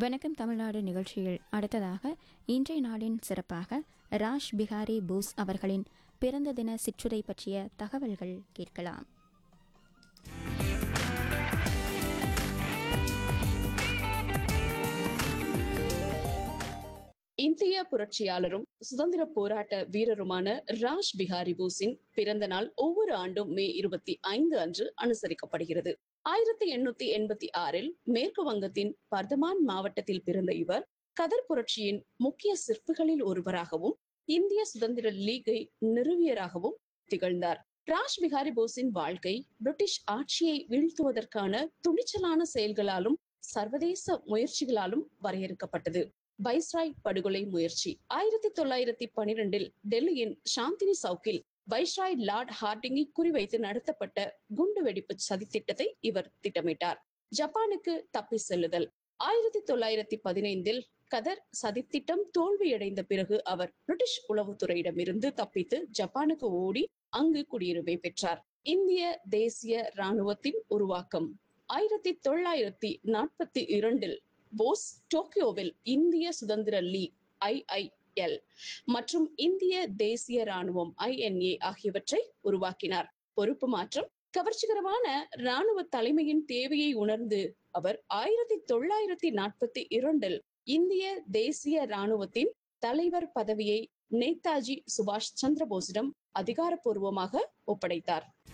வணக்கம் தமிழ்நாடு நிகழ்ச்சியில் அடுத்ததாக இன்றைய நாளின் சிறப்பாக ராஷ் பிஹாரி போஸ் அவர்களின் பிறந்த தின சிற்றுரை பற்றிய தகவல்கள் கேட்கலாம் இந்திய புரட்சியாளரும் சுதந்திர போராட்ட வீரருமான ராஜ் பிஹாரி போஸின் பிறந்த நாள் ஒவ்வொரு ஆண்டும் மே இருபத்தி ஐந்து அன்று அனுசரிக்கப்படுகிறது ஆயிரத்தி எண்ணூத்தி எண்பத்தி ஆறில் மேற்கு வங்கத்தின் பர்தமான் மாவட்டத்தில் பிறந்த இவர் கதர் புரட்சியின் முக்கிய சிற்பிகளில் ஒருவராகவும் இந்திய சுதந்திர லீகை நிறுவியராகவும் திகழ்ந்தார் ராஜ் பிஹாரி போஸின் வாழ்க்கை பிரிட்டிஷ் ஆட்சியை வீழ்த்துவதற்கான துணிச்சலான செயல்களாலும் சர்வதேச முயற்சிகளாலும் வரையறுக்கப்பட்டது வைஸ்ராய் படுகொலை முயற்சி ஆயிரத்தி தொள்ளாயிரத்தி பனிரெண்டில் டெல்லியின் சாந்தினி சவுக்கில் வைஸ்ராய் லார்ட் ஹார்டிங்கை குறிவைத்து நடத்தப்பட்ட குண்டுவெடிப்பு சதித்திட்டத்தை இவர் திட்டமிட்டார் ஜப்பானுக்கு தப்பி செல்லுதல் ஆயிரத்தி தொள்ளாயிரத்தி பதினைந்தில் கதர் சதித்திட்டம் தோல்வியடைந்த பிறகு அவர் பிரிட்டிஷ் உளவுத்துறையிடமிருந்து தப்பித்து ஜப்பானுக்கு ஓடி அங்கு குடியுரிமை பெற்றார் இந்திய தேசிய இராணுவத்தின் உருவாக்கம் ஆயிரத்தி தொள்ளாயிரத்தி நாற்பத்தி இரண்டில் போஸ் டோக்கியோவில் இந்திய சுதந்திர லீக் ஐஐஎல் மற்றும் இந்திய தேசிய ராணுவம் ஐஎன்ஏ ஆகியவற்றை உருவாக்கினார் பொறுப்பு மாற்றம் கவர்ச்சிகரமான ராணுவ தலைமையின் தேவையை உணர்ந்து அவர் ஆயிரத்தி தொள்ளாயிரத்தி நாற்பத்தி இரண்டில் இந்திய தேசிய ராணுவத்தின் தலைவர் பதவியை நேதாஜி சுபாஷ் சந்திர போஸிடம் அதிகாரப்பூர்வமாக ஒப்படைத்தார்